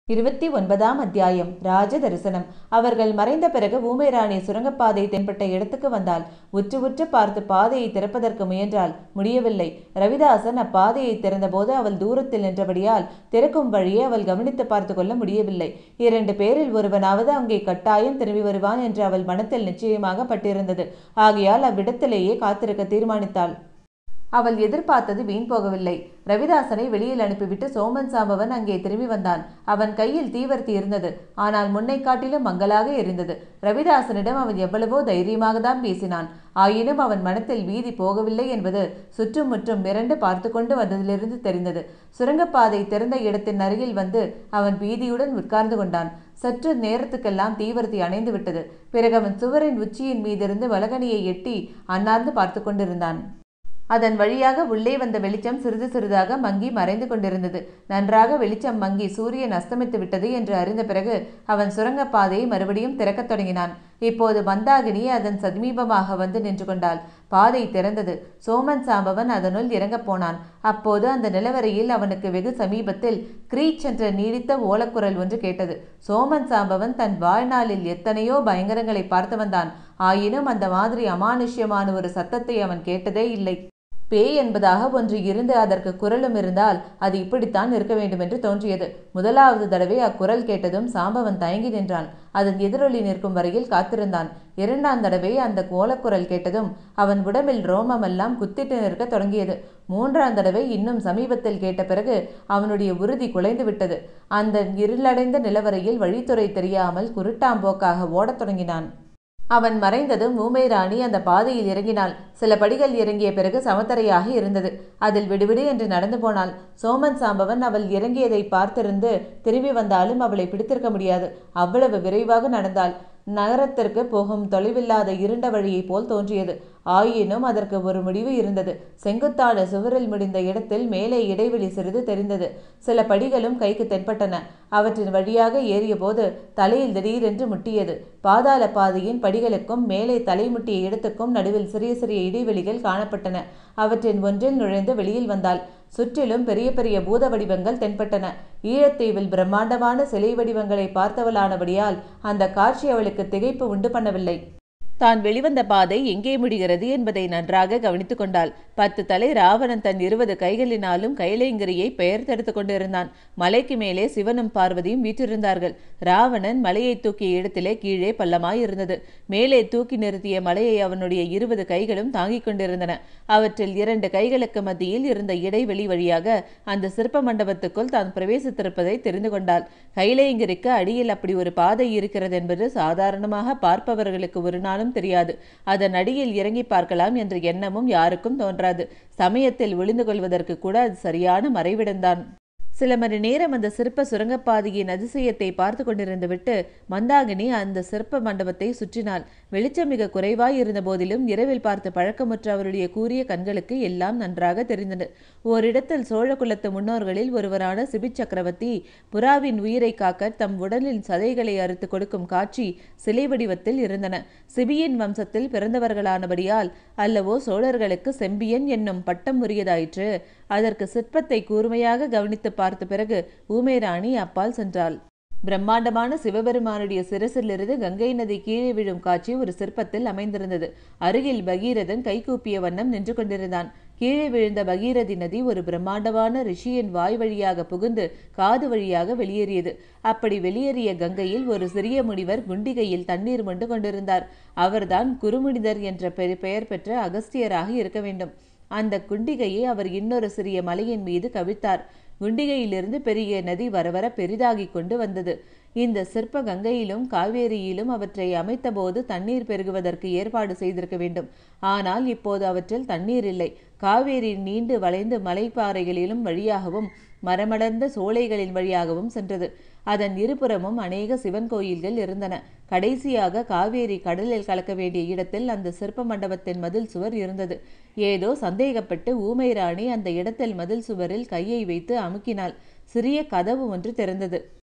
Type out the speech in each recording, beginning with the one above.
இருபத்தி ஒன்பதாம் அத்தியாயம் ராஜ தரிசனம் அவர்கள் மறைந்த பிறகு ஊமைராணி சுரங்கப்பாதை தென்பட்ட இடத்துக்கு வந்தாள் உற்று உற்று பார்த்து பாதையை திறப்பதற்கு முயன்றாள் முடியவில்லை ரவிதாசன் அப்பாதையை திறந்தபோது அவள் தூரத்தில் நின்றபடியால் திறக்கும் வழியை அவள் கவனித்து பார்த்து கொள்ள முடியவில்லை இரண்டு பேரில் ஒருவனாவது அங்கே கட்டாயம் திரும்பி வருவான் என்று அவள் மனத்தில் நிச்சயமாக பட்டிருந்தது ஆகையால் அவ்விடத்திலேயே காத்திருக்க தீர்மானித்தாள் அவள் எதிர்பார்த்தது வீண் போகவில்லை ரவிதாசனை வெளியில் அனுப்பிவிட்டு சோமன் சாம்பவன் அங்கே திரும்பி வந்தான் அவன் கையில் தீவர்த்தி இருந்தது ஆனால் முன்னை காட்டிலும் மங்கலாக இருந்தது ரவிதாசனிடம் அவன் எவ்வளவோ தைரியமாக தான் பேசினான் ஆயினும் அவன் மனத்தில் வீதி போகவில்லை என்பது சுற்றும் முற்றும் மிரண்டு பார்த்து கொண்டு வந்ததிலிருந்து தெரிந்தது சுரங்கப்பாதை திறந்த இடத்தின் அருகில் வந்து அவன் பீதியுடன் உட்கார்ந்து கொண்டான் சற்று நேரத்துக்கெல்லாம் தீவர்த்தி அணைந்து விட்டது பிறகு அவன் சுவரின் உச்சியின் மீதிருந்து வலகனியை எட்டி அன்னார்ந்து பார்த்து கொண்டிருந்தான் அதன் வழியாக உள்ளே வந்த வெளிச்சம் சிறிது சிறிதாக மங்கி மறைந்து கொண்டிருந்தது நன்றாக வெளிச்சம் மங்கி சூரியன் அஸ்தமித்து விட்டது என்று அறிந்த பிறகு அவன் சுரங்கப்பாதையை மறுபடியும் திறக்கத் தொடங்கினான் இப்போது மந்தாகினி அதன் சமீபமாக வந்து நின்று கொண்டாள் பாதை திறந்தது சோமன் சாம்பவன் அதனுள் இறங்கப் போனான் அப்போது அந்த நிலவரையில் அவனுக்கு வெகு சமீபத்தில் கிரீச் என்ற நீடித்த ஓலக்குரல் ஒன்று கேட்டது சோமன் சாம்பவன் தன் வாழ்நாளில் எத்தனையோ பயங்கரங்களை பார்த்தவன் தான் ஆயினும் அந்த மாதிரி அமானுஷ்யமான ஒரு சத்தத்தை அவன் கேட்டதே இல்லை பேய் என்பதாக ஒன்று இருந்து அதற்கு குரலும் இருந்தால் அது இப்படித்தான் இருக்க வேண்டும் என்று தோன்றியது முதலாவது தடவை அக்குரல் கேட்டதும் சாம்பவன் தயங்கி நின்றான் அதன் எதிரொலி நிற்கும் வரையில் காத்திருந்தான் இரண்டாம் தடவை அந்த கோலக்குரல் கேட்டதும் அவன் உடம்பில் ரோமமெல்லாம் குத்திட்டு நிற்க தொடங்கியது மூன்றாம் தடவை இன்னும் சமீபத்தில் கேட்ட பிறகு அவனுடைய உறுதி குலைந்து விட்டது அந்த இருளடைந்த நிலவரையில் வழித்துறை தெரியாமல் குருட்டாம்போக்காக ஓடத் தொடங்கினான் அவன் மறைந்ததும் ஊமை ராணி அந்த பாதையில் இறங்கினாள் சில படிகள் இறங்கிய பிறகு சமத்தரையாக இருந்தது அதில் விடுவிடு என்று நடந்து போனாள் சோமன் சாம்பவன் அவள் இறங்கியதை பார்த்திருந்து திரும்பி வந்தாலும் அவளை பிடித்திருக்க முடியாது அவ்வளவு விரைவாக நடந்தாள் நகரத்திற்கு போகும் தொலைவில்லாத இருண்ட வழியைப் போல் தோன்றியது ஆயினும் அதற்கு ஒரு முடிவு இருந்தது செங்குத்தான சுவரில் முடிந்த இடத்தில் மேலே இடைவெளி சிறிது தெரிந்தது சில படிகளும் கைக்கு தென்பட்டன அவற்றின் வழியாக ஏறிய போது தலையில் திடீரென்று முட்டியது பாதாள பாதையின் படிகளுக்கும் மேலே தலை முட்டிய இடத்துக்கும் நடுவில் சிறிய சிறிய இடைவெளிகள் காணப்பட்டன அவற்றின் ஒன்றில் நுழைந்து வெளியில் வந்தாள் சுற்றிலும் பெரிய பெரிய பூத வடிவங்கள் தென்பட்டன ஈழத்தீவில் பிரம்மாண்டமான சிலை வடிவங்களை பார்த்தவளானபடியால் அந்த காட்சி அவளுக்கு திகைப்பு உண்டு பண்ணவில்லை தான் வெளிவந்த பாதை எங்கே முடிகிறது என்பதை நன்றாக கவனித்துக் கொண்டாள் பத்து தலை ராவணன் தன் இருபது கைகளினாலும் கைலேங்கிரியை பெயர் தடுத்து கொண்டிருந்தான் மலைக்கு மேலே சிவனும் பார்வதியும் வீற்றிருந்தார்கள் ராவணன் மலையை தூக்கிய இடத்திலே கீழே பள்ளமாய் இருந்தது மேலே தூக்கி நிறுத்திய மலையை அவனுடைய இருபது கைகளும் தாங்கிக் கொண்டிருந்தன அவற்றில் இரண்டு கைகளுக்கு மத்தியில் இருந்த இடைவெளி வழியாக அந்த சிற்ப மண்டபத்துக்குள் தான் பிரவேசித்திருப்பதை தெரிந்து கொண்டாள் கைலேங்கிரிக்கு அடியில் அப்படி ஒரு பாதை இருக்கிறது என்பது சாதாரணமாக பார்ப்பவர்களுக்கு ஒரு நாளும் ஒன்றும் தெரியாது அதன் அடியில் இறங்கி பார்க்கலாம் என்ற எண்ணமும் யாருக்கும் தோன்றாது சமயத்தில் விழுந்து கொள்வதற்கு கூட அது சரியான மறைவிடம்தான் சில மணி நேரம் அந்த சிற்ப சுரங்கப்பாதையின் அதிசயத்தை பார்த்து கொண்டிருந்து விட்டு மந்தாகினி அந்த சிற்ப மண்டபத்தை சுற்றினாள் வெளிச்சம் மிக குறைவாய் இருந்த போதிலும் இரவில் பார்த்து பழக்கமுற்ற அவருடைய கூறிய கண்களுக்கு எல்லாம் நன்றாக தெரிந்தது ஓரிடத்தில் சோழ குலத்து முன்னோர்களில் ஒருவரான சிபி சக்கரவர்த்தி புறாவின் உயிரை காக்க தம் உடலின் சதைகளை அறுத்து கொடுக்கும் காட்சி சிலை வடிவத்தில் இருந்தன சிபியின் வம்சத்தில் பிறந்தவர்களானபடியால் அல்லவோ சோழர்களுக்கு செம்பியன் என்னும் பட்டம் உரியதாயிற்று அதற்கு சிற்பத்தை கூர்மையாக கவனித்து பார்த்த பிறகு ஊமேராணி அப்பால் சென்றாள் பிரம்மாண்டமான சிவபெருமானுடைய சிரசிலிருந்து கங்கை நதி கீழே விழும் காட்சி ஒரு சிற்பத்தில் அமைந்திருந்தது அருகில் பகீரதன் கைகூப்பிய வண்ணம் நின்று கொண்டிருந்தான் கீழே விழுந்த பகீரதி நதி ஒரு பிரம்மாண்டமான ரிஷியின் வாய் வழியாக புகுந்து காது வழியாக வெளியேறியது அப்படி வெளியேறிய கங்கையில் ஒரு சிறிய முனிவர் குண்டிகையில் தண்ணீர் மொண்டு கொண்டிருந்தார் அவர்தான் குருமுனிதர் என்ற பெயர் பெற்ற அகஸ்தியராக இருக்க வேண்டும் அந்த குண்டிகையை அவர் இன்னொரு சிறிய மலையின் மீது கவிழ்த்தார் குண்டிகையிலிருந்து பெரிய நதி வரவர பெரிதாகிக் கொண்டு வந்தது இந்த சிற்ப கங்கையிலும் காவேரியிலும் அவற்றை அமைத்தபோது தண்ணீர் பெருகுவதற்கு ஏற்பாடு செய்திருக்க வேண்டும் ஆனால் இப்போது அவற்றில் தண்ணீர் இல்லை காவேரி நீண்டு வளைந்து மலைப்பாறைகளிலும் வழியாகவும் மரமடர்ந்த சோலைகளின் வழியாகவும் சென்றது அதன் இருபுறமும் அநேக சிவன் கோயில்கள் இருந்தன கடைசியாக காவேரி கடலில் கலக்க வேண்டிய இடத்தில் அந்த சிற்ப மண்டபத்தின் மதில் சுவர் இருந்தது ஏதோ சந்தேகப்பட்டு ஊமை ராணி அந்த இடத்தில் மதில் சுவரில் கையை வைத்து அமுக்கினாள் சிறிய கதவு ஒன்று திறந்தது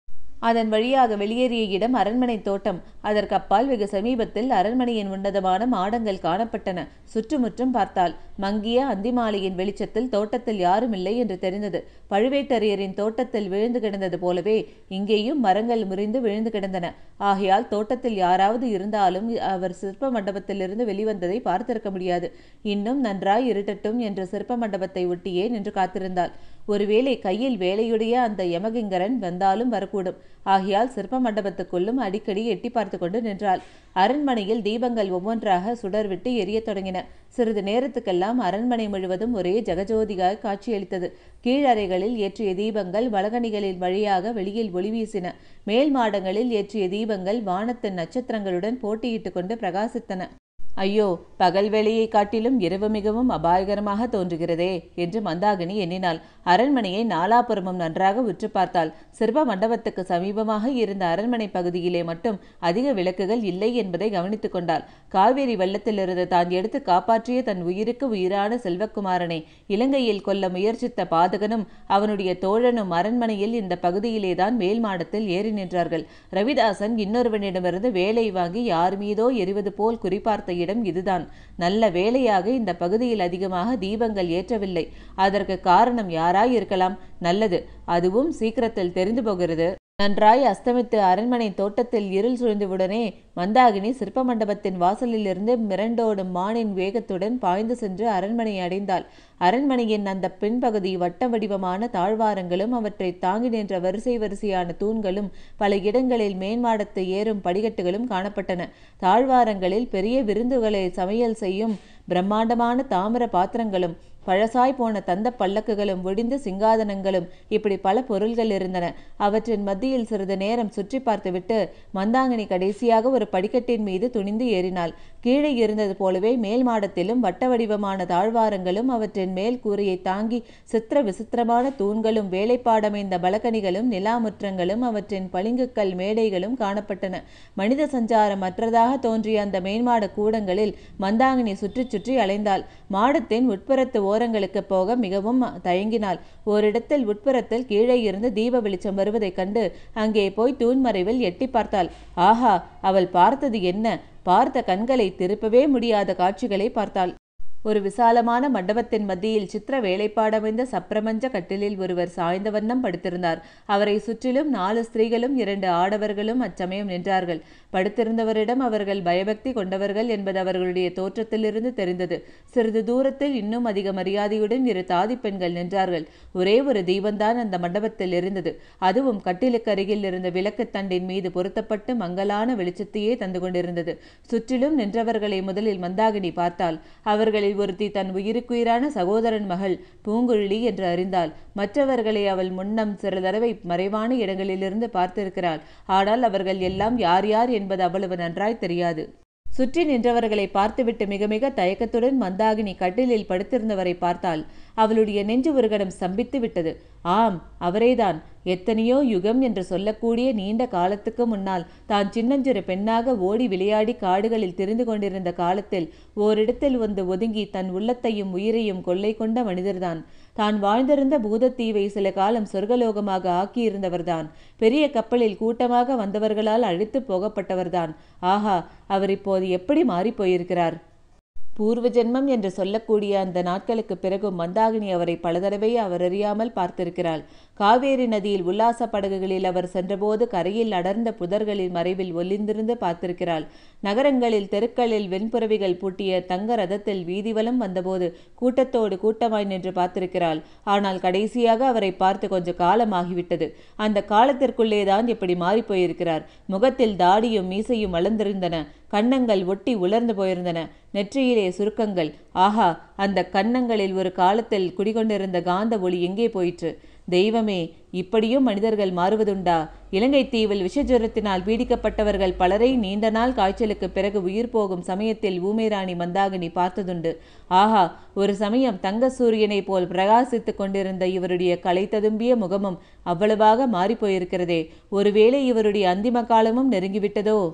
அதன் வழியாக வெளியேறிய இடம் அரண்மனை தோட்டம் அதற்கு அப்பால் வெகு சமீபத்தில் அரண்மனையின் உன்னதமான மாடங்கள் காணப்பட்டன சுற்றுமுற்றும் பார்த்தால் மங்கிய அந்திமாலையின் வெளிச்சத்தில் தோட்டத்தில் யாரும் இல்லை என்று தெரிந்தது பழுவேட்டரையரின் தோட்டத்தில் விழுந்து கிடந்தது போலவே இங்கேயும் மரங்கள் முறிந்து விழுந்து கிடந்தன ஆகையால் தோட்டத்தில் யாராவது இருந்தாலும் அவர் சிற்ப மண்டபத்திலிருந்து வெளிவந்ததை பார்த்திருக்க முடியாது இன்னும் நன்றாய் இருட்டட்டும் என்று சிற்ப மண்டபத்தை ஒட்டியே நின்று காத்திருந்தாள் ஒருவேளை கையில் வேலையுடைய அந்த யமகிங்கரன் வந்தாலும் வரக்கூடும் ஆகையால் சிற்ப மண்டபத்துக்குள்ளும் அடிக்கடி எட்டி பார்த்து கொண்டு நின்றாள் அரண்மனையில் தீபங்கள் ஒவ்வொன்றாக சுடர்விட்டு எரியத் தொடங்கின சிறிது நேரத்துக்கெல்லாம் அரண்மனை முழுவதும் ஒரே ஜெகஜோதியாய் காட்சியளித்தது கீழறைகளில் ஏற்றிய தீபங்கள் வளகணிகளின் வழியாக வெளியில் ஒளி வீசின மேல் மாடங்களில் ஏற்றிய தீபங்கள் வானத்தின் நட்சத்திரங்களுடன் போட்டியிட்டு கொண்டு பிரகாசித்தன ஐயோ பகல் வேளையை காட்டிலும் இரவு மிகவும் அபாயகரமாக தோன்றுகிறதே என்று மந்தாகினி எண்ணினாள் அரண்மனையை நாலாபுறமும் நன்றாக உற்று பார்த்தாள் சிற்ப மண்டபத்துக்கு சமீபமாக இருந்த அரண்மனை பகுதியிலே மட்டும் அதிக விளக்குகள் இல்லை என்பதை கவனித்துக் கொண்டாள் காவேரி வெள்ளத்திலிருந்து தான் எடுத்து காப்பாற்றிய தன் உயிருக்கு உயிரான செல்வக்குமாரனை இலங்கையில் கொல்ல முயற்சித்த பாதகனும் அவனுடைய தோழனும் அரண்மனையில் இந்த பகுதியிலேதான் மேல் மாடத்தில் ஏறி நின்றார்கள் ரவிதாசன் இன்னொருவனிடமிருந்து வேலை வாங்கி யார் மீதோ எரிவது போல் குறிப்பார்த்த இடம் இதுதான் நல்ல வேளையாக இந்த பகுதியில் அதிகமாக தீபங்கள் ஏற்றவில்லை அதற்கு காரணம் யாராய் இருக்கலாம் நல்லது அதுவும் சீக்கிரத்தில் தெரிந்து போகிறது நன்றாய் அஸ்தமித்து அரண்மனை தோட்டத்தில் இருள் சூழ்ந்தவுடனே மந்தாகினி சிற்ப மண்டபத்தின் வாசலிலிருந்து மிரண்டோடும் மானின் வேகத்துடன் பாய்ந்து சென்று அரண்மனை அடைந்தாள் அரண்மனையின் அந்த பின்பகுதி வட்ட வடிவமான தாழ்வாரங்களும் அவற்றை தாங்கி நின்ற வரிசை வரிசையான தூண்களும் பல இடங்களில் மேன்மாடத்து ஏறும் படிக்கட்டுகளும் காணப்பட்டன தாழ்வாரங்களில் பெரிய விருந்துகளை சமையல் செய்யும் பிரம்மாண்டமான தாமிர பாத்திரங்களும் பழசாய் போன தந்த பல்லக்குகளும் ஒடிந்த சிங்காதனங்களும் இப்படி பல பொருள்கள் இருந்தன அவற்றின் மத்தியில் சிறிது நேரம் சுற்றி பார்த்துவிட்டு மந்தாங்கினி கடைசியாக ஒரு படிக்கட்டின் மீது துணிந்து ஏறினாள் கீழே இருந்தது போலவே மேல் மாடத்திலும் வட்ட வடிவமான தாழ்வாரங்களும் அவற்றின் மேல் கூரையை தாங்கி சித்திர விசித்திரமான தூண்களும் வேலைப்பாடமைந்த பலகனிகளும் நிலாமுற்றங்களும் அவற்றின் பளிங்குக்கல் மேடைகளும் காணப்பட்டன மனித சஞ்சாரம் அற்றதாக தோன்றிய அந்த மேன்மாட கூடங்களில் மந்தாங்கினி சுற்றி சுற்றி அலைந்தாள் மாடத்தின் உட்புறத்து ஓரங்களுக்கு போக மிகவும் தயங்கினாள் ஓரிடத்தில் உட்புறத்தில் கீழே இருந்து தீப வெளிச்சம் வருவதைக் கண்டு அங்கே போய் தூண்மறைவில் எட்டி பார்த்தாள் ஆஹா அவள் பார்த்தது என்ன பார்த்த கண்களை திருப்பவே முடியாத காட்சிகளை பார்த்தாள் ஒரு விசாலமான மண்டபத்தின் மத்தியில் சித்திர வேலைப்பாடமைந்த சப்ரமஞ்ச கட்டிலில் ஒருவர் சாய்ந்த வண்ணம் படுத்திருந்தார் அவரை சுற்றிலும் நாலு ஸ்திரீகளும் இரண்டு ஆடவர்களும் அச்சமயம் நின்றார்கள் படுத்திருந்தவரிடம் அவர்கள் பயபக்தி கொண்டவர்கள் என்பது அவர்களுடைய தோற்றத்திலிருந்து தெரிந்தது சிறிது தூரத்தில் இன்னும் அதிக மரியாதையுடன் இரு தாதி பெண்கள் நின்றார்கள் ஒரே ஒரு தீபந்தான் அந்த மண்டபத்தில் இருந்தது அதுவும் கட்டிலுக்கு அருகில் இருந்த விளக்குத் தண்டின் மீது பொருத்தப்பட்டு மங்கலான வெளிச்சத்தையே தந்து கொண்டிருந்தது சுற்றிலும் நின்றவர்களை முதலில் மந்தாகினி பார்த்தாள் அவர்களில் ஒருத்தி தன் உயிருக்குயிரான சகோதரன் மகள் பூங்குழலி என்று அறிந்தாள் மற்றவர்களை அவள் முன்னம் சில தடவை மறைவான இடங்களிலிருந்து பார்த்திருக்கிறாள் ஆனால் அவர்கள் எல்லாம் யார் யார் என்பது அவ்வளவு நன்றாய் தெரியாது சுற்றி நின்றவர்களை பார்த்துவிட்டு மிக மிக தயக்கத்துடன் மந்தாகினி கட்டிலில் படுத்திருந்தவரை பார்த்தாள் அவளுடைய நெஞ்சு ஒரு கணம் ஸ்தம்பித்து விட்டது ஆம் அவரேதான் எத்தனையோ யுகம் என்று சொல்லக்கூடிய நீண்ட காலத்துக்கு முன்னால் தான் சின்னஞ்சிறு பெண்ணாக ஓடி விளையாடி காடுகளில் திரிந்து கொண்டிருந்த காலத்தில் ஓரிடத்தில் வந்து ஒதுங்கி தன் உள்ளத்தையும் உயிரையும் கொள்ளை கொண்ட மனிதர்தான் தான் வாழ்ந்திருந்த பூதத்தீவை சில காலம் சொர்க்கலோகமாக ஆக்கியிருந்தவர்தான் பெரிய கப்பலில் கூட்டமாக வந்தவர்களால் அழித்து போகப்பட்டவர்தான் ஆஹா அவர் இப்போது எப்படி மாறிப் போயிருக்கிறார் பூர்வ ஜென்மம் என்று சொல்லக்கூடிய அந்த நாட்களுக்கு பிறகு மந்தாகினி அவரை பல தடவை அவர் அறியாமல் பார்த்திருக்கிறாள் காவேரி நதியில் உல்லாச படகுகளில் அவர் சென்றபோது கரையில் அடர்ந்த புதர்களின் மறைவில் ஒளிந்திருந்து பார்த்திருக்கிறாள் நகரங்களில் தெருக்களில் வெண்புறவிகள் பூட்டிய தங்க ரதத்தில் வீதிவலம் வந்தபோது கூட்டத்தோடு கூட்டமாய் நின்று பார்த்திருக்கிறாள் ஆனால் கடைசியாக அவரை பார்த்து கொஞ்ச காலமாகிவிட்டது அந்த காலத்திற்குள்ளேதான் இப்படி மாறிப் போயிருக்கிறார் முகத்தில் தாடியும் மீசையும் வளர்ந்திருந்தன கன்னங்கள் ஒட்டி உலர்ந்து போயிருந்தன நெற்றியிலே சுருக்கங்கள் ஆஹா அந்த கன்னங்களில் ஒரு காலத்தில் குடிகொண்டிருந்த காந்த ஒளி எங்கே போயிற்று தெய்வமே இப்படியும் மனிதர்கள் மாறுவதுண்டா இலங்கை தீவில் விஷஜுரத்தினால் பீடிக்கப்பட்டவர்கள் பலரை நீண்ட நாள் காய்ச்சலுக்கு பிறகு உயிர் போகும் சமயத்தில் ஊமேராணி மந்தாகினி பார்த்ததுண்டு ஆஹா ஒரு சமயம் தங்க சூரியனைப் போல் பிரகாசித்துக் கொண்டிருந்த இவருடைய களை ததும்பிய முகமும் அவ்வளவாக மாறிப்போயிருக்கிறதே ஒருவேளை இவருடைய அந்திம காலமும் நெருங்கிவிட்டதோ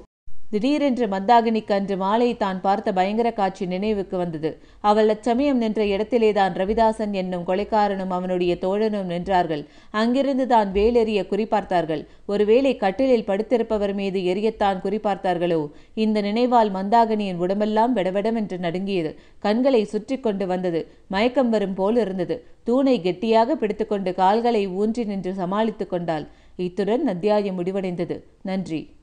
திடீரென்று மந்தாகினிக்கு அன்று மாலை தான் பார்த்த பயங்கர காட்சி நினைவுக்கு வந்தது அவள் அச்சமயம் நின்ற இடத்திலேதான் ரவிதாசன் என்னும் கொலைக்காரனும் அவனுடைய தோழனும் நின்றார்கள் அங்கிருந்து தான் வேலெறிய குறிப்பார்த்தார்கள் ஒருவேளை கட்டிலில் படுத்திருப்பவர் மீது எரியத்தான் குறிப்பார்த்தார்களோ இந்த நினைவால் மந்தாகினியின் உடம்பெல்லாம் விடவிடமென்று நடுங்கியது கண்களை சுற்றி கொண்டு வந்தது மயக்கம் வரும் போல் இருந்தது தூணை கெட்டியாக பிடித்துக்கொண்டு கால்களை ஊன்றி நின்று சமாளித்து கொண்டாள் இத்துடன் அத்தியாயம் முடிவடைந்தது நன்றி